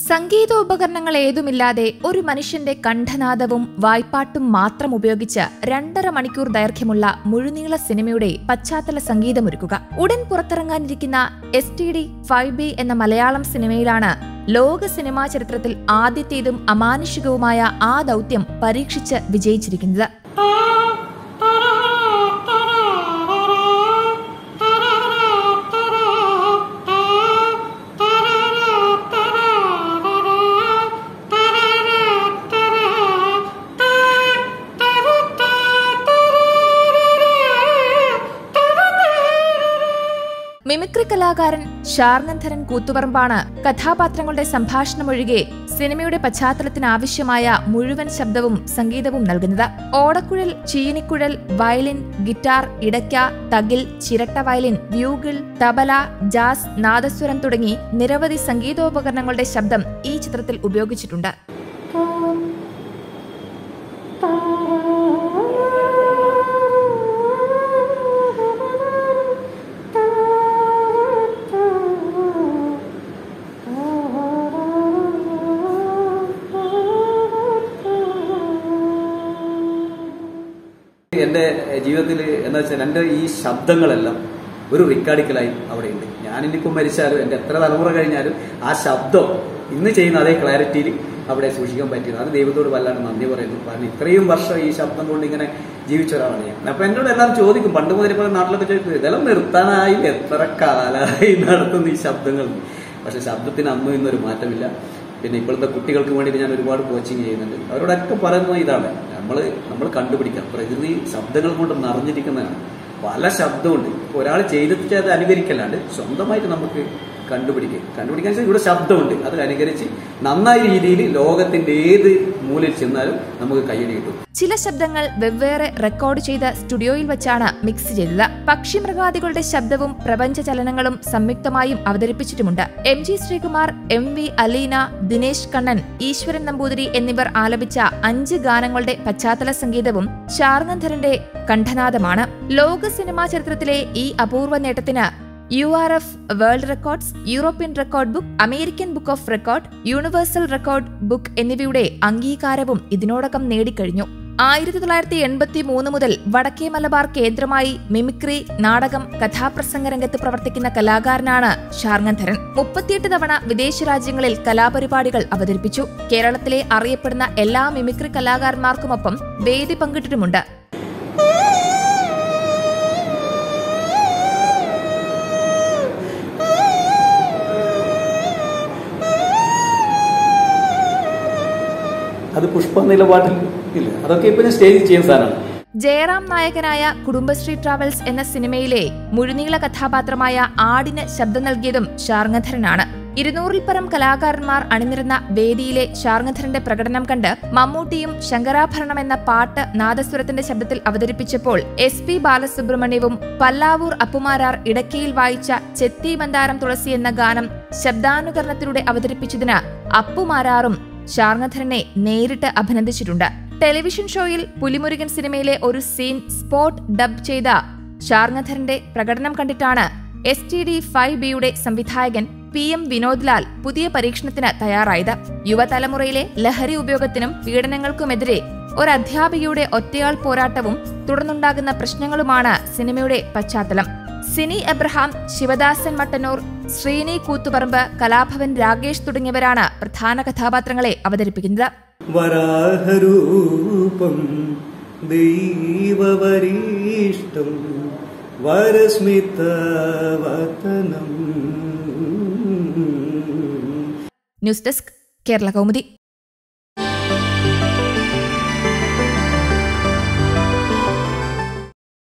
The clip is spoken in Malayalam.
സംഗീതോപകരണങ്ങൾ ഏതുമില്ലാതെ ഒരു മനുഷ്യന്റെ കണ്ഠനാദവും വായ്പാട്ടും മാത്രം ഉപയോഗിച്ച് രണ്ടര മണിക്കൂർ ദൈർഘ്യമുള്ള മുഴുനീള സിനിമയുടെ പശ്ചാത്തല സംഗീതമൊരുക്കുക ഉടൻ പുറത്തിറങ്ങാനിരിക്കുന്ന S T D five B എന്ന മലയാളം സിനിമയിലാണ് ലോക സിനിമാ ചരിത്രത്തിൽ ആദ്യത്തേതും അമാനുഷികവുമായ ആ ദൗത്യം പരീക്ഷിച്ച് വിജയിച്ചിരിക്കുന്നത് മിമിക്രി കലാകാരൻ ശാർനന്ധരൻ കൂത്തുപറമ്പാണ് കഥാപാത്രങ്ങളുടെ സംഭാഷണമൊഴികെ സിനിമയുടെ പശ്ചാത്തലത്തിനാവശ്യമായ മുഴുവൻ ശബ്ദവും സംഗീതവും നൽകുന്നത് ഓടക്കുഴൽ ചീനിക്കുഴൽ വയലിൻ ഗിറ്റാർ ഇടയ്ക്ക തകിൽ ചിരട്ട വയലിൻ വ്യൂഗിൾ തബല ജാസ് നാദസ്വരം തുടങ്ങി നിരവധി സംഗീതോപകരണങ്ങളുടെ ശബ്ദം ഈ ചിത്രത്തിൽ ഉപയോഗിച്ചിട്ടുണ്ട് എന്റെ ജീവിതത്തിൽ എന്താ വെച്ചാൽ എന്റെ ഈ ശബ്ദങ്ങളെല്ലാം ഒരു റിക്കാർഡിക്കലായി അവിടെ ഉണ്ട് ഞാൻ ഇനിയിപ്പോൾ മരിച്ചാലും എന്റെ എത്ര തലമുറ കഴിഞ്ഞാലും ആ ശബ്ദം ഇന്ന് ചെയ്യുന്ന അതേ ക്ലാരിറ്റിയിൽ അവിടെ സൂക്ഷിക്കാൻ പറ്റിയത് അത് ദൈവത്തോട് വല്ലാണ്ട് നന്ദി പറയുന്നു കാരണം ഇത്രയും വർഷം ഈ ശബ്ദം കൊണ്ട് ഇങ്ങനെ ജീവിച്ച ഒരാളാണ് ഞാൻ അപ്പൊ എന്നോട് എല്ലാവരും ചോദിക്കും പണ്ട് മുതൽ ഇപ്പോൾ നാട്ടിലൊക്കെ ചോദിക്കും ഇതെല്ലാം നിർത്താനായി എത്ര കാലമായി നടത്തുന്ന ഈ ശബ്ദങ്ങൾ പക്ഷെ ശബ്ദത്തിന് അന്നും ഇന്നൊരു മാറ്റമില്ല പിന്നെ ഇപ്പോഴത്തെ കുട്ടികൾക്ക് വേണ്ടിയിട്ട് ഞാൻ ഒരുപാട് കോച്ചിങ് ചെയ്യുന്നുണ്ട് അവരോടൊക്കെ പറയുന്നത് ഇതാണ് നമ്മൾ നമ്മൾ കണ്ടുപിടിക്കാം പ്രകൃതി ശബ്ദങ്ങൾ കൊണ്ട് നിറഞ്ഞിരിക്കുന്നതാണ് പല ശബ്ദമുണ്ട് ഇപ്പോൾ ഒരാൾ ചെയ്തിട്ട് അത് അനുകരിക്കല്ലാണ്ട് സ്വന്തമായിട്ട് നമുക്ക് കണ്ടുപിടിക്കുക കണ്ടുപിടിക്കാൻ വെച്ചാൽ ഇവിടെ ശബ്ദമുണ്ട് അത് അനുകരിച്ച് നന്നായ രീതിയിൽ ലോകത്തിന്റെ ഏത് മൂലയിൽ ചെന്നാലും നമുക്ക് കയ്യടി കിട്ടും ചില ശബ്ദങ്ങൾ വെവ്വേറെ റെക്കോർഡ് ചെയ്ത സ്റ്റുഡിയോയിൽ വെച്ചാണ് മിക്സ് ചെയ്തത് പക്ഷിമൃഗാദികളുടെ ശബ്ദവും പ്രപഞ്ച ചലനങ്ങളും സംയുക്തമായും അവതരിപ്പിച്ചിട്ടുമുണ്ട് M G Sreekumar M V Aleena Dinesh Kannan Eswaran Namboothiri എന്നിവർ ആലപിച്ച അഞ്ച് ഗാനങ്ങളുടെ പശ്ചാത്തല സംഗീതവും ശാർഗന്ധരന്റെ കണ്ഠനാദമാണ് ലോക സിനിമാ ചരിത്രത്തിലെ ഈ അപൂർവ നേട്ടത്തിന് U R F world records European record book American book of record universal record book എന്നിവയുടെ അംഗീകാരവും ഇതിനോടകം നേടിക്കഴിഞ്ഞു ആയിരത്തി തൊള്ളായിരത്തി എൺപത്തി മൂന്ന് മുതൽ വടക്കേ മലബാർ കേന്ദ്രമായി മിമിക്രി നാടകം കഥാപ്രസംഗ രംഗത്ത് പ്രവർത്തിക്കുന്ന കലാകാരനാണ് ശാർങ്ങന്ധരൻ മുപ്പത്തിയെട്ട് തവണ വിദേശ രാജ്യങ്ങളിൽ കലാപരിപാടികൾ അവതരിപ്പിച്ചു കേരളത്തിലെ അറിയപ്പെടുന്ന എല്ലാ മിമിക്രി കലാകാരന്മാർക്കുമൊപ്പം വേദി പങ്കിട്ടിട്ടുമുണ്ട് അത് പുഷ്പ നിലപാട്ടിൽ ഇല്ല അതൊക്കെ ഇപ്പൊ സ്റ്റേജിൽ ചെയ്യുന്ന സാധനമാണ് ജയറാം നായകനായ കുടുംബശ്രീ ട്രാവൽസ് എന്ന സിനിമയിലെ മുഴുനീള കഥാപാത്രമായ ആടിന് ശബ്ദം നൽകിയതും ശാർങ്ങധരനാണ് ഇരുന്നൂറിൽ പരം കലാകാരന്മാർ അണിനിരുന്ന വേദിയിലെ ശാർങ്ങധരന്റെ പ്രകടനം കണ്ട് മമ്മൂട്ടിയും ശങ്കരാഭരണം എന്ന പാട്ട് നാദസ്വരത്തിന്റെ ശബ്ദത്തിൽ അവതരിപ്പിച്ചപ്പോൾ എസ് പി ബാലസുബ്രഹ്മണ്യവും പല്ലാവൂർ അപ്പുമാരാർ ഇടക്കയിൽ വായിച്ച ചെത്തി മന്ദാരം തുളസി എന്ന ഗാനം ശബ്ദാനുകരണത്തിലൂടെ അവതരിപ്പിച്ചതിന് അപ്പുമാരാറും ശാർങ്ങധരനെ നേരിട്ട് അഭിനന്ദിച്ചിട്ടുണ്ട് ടെലിവിഷൻ ഷോയിൽ പുലിമുരുകൻ സിനിമയിലെ ഒരു സീൻ സ്പോട്ട് ഡബ് ചെയ്ത ശാർങ്ങധരന്റെ പ്രകടനം കണ്ടിട്ടാണ് എസ് ടി ഡി ഫൈവ് ബിയുടെ സംവിധായകൻ പി എം വിനോദ് ലാൽ പുതിയ പരീക്ഷണത്തിന് തയ്യാറായത് യുവതലമുറയിലെ ലഹരി ഉപയോഗത്തിനും പീഡനങ്ങൾക്കുമെതിരെ ഒരു അധ്യാപികയുടെ ഒറ്റയാൾ പോരാട്ടവും തുടർന്നുണ്ടാകുന്ന പ്രശ്നങ്ങളുമാണ് സിനിമയുടെ പശ്ചാത്തലം സിനി എബ്രഹാം ശിവദാസൻ മട്ടന്നൂർ ശ്രീനി കൂത്തുപറമ്പ് കലാഭവൻ രാകേഷ് തുടങ്ങിയവരാണ് പ്രധാന കഥാപാത്രങ്ങളെ അവതരിപ്പിക്കുന്നത് വരാഹരൂപം ദൈവവരീഷ്ടം വരസ്മിതവതനം ന്യൂസ് ഡെസ്ക് കേരള കൗമുദി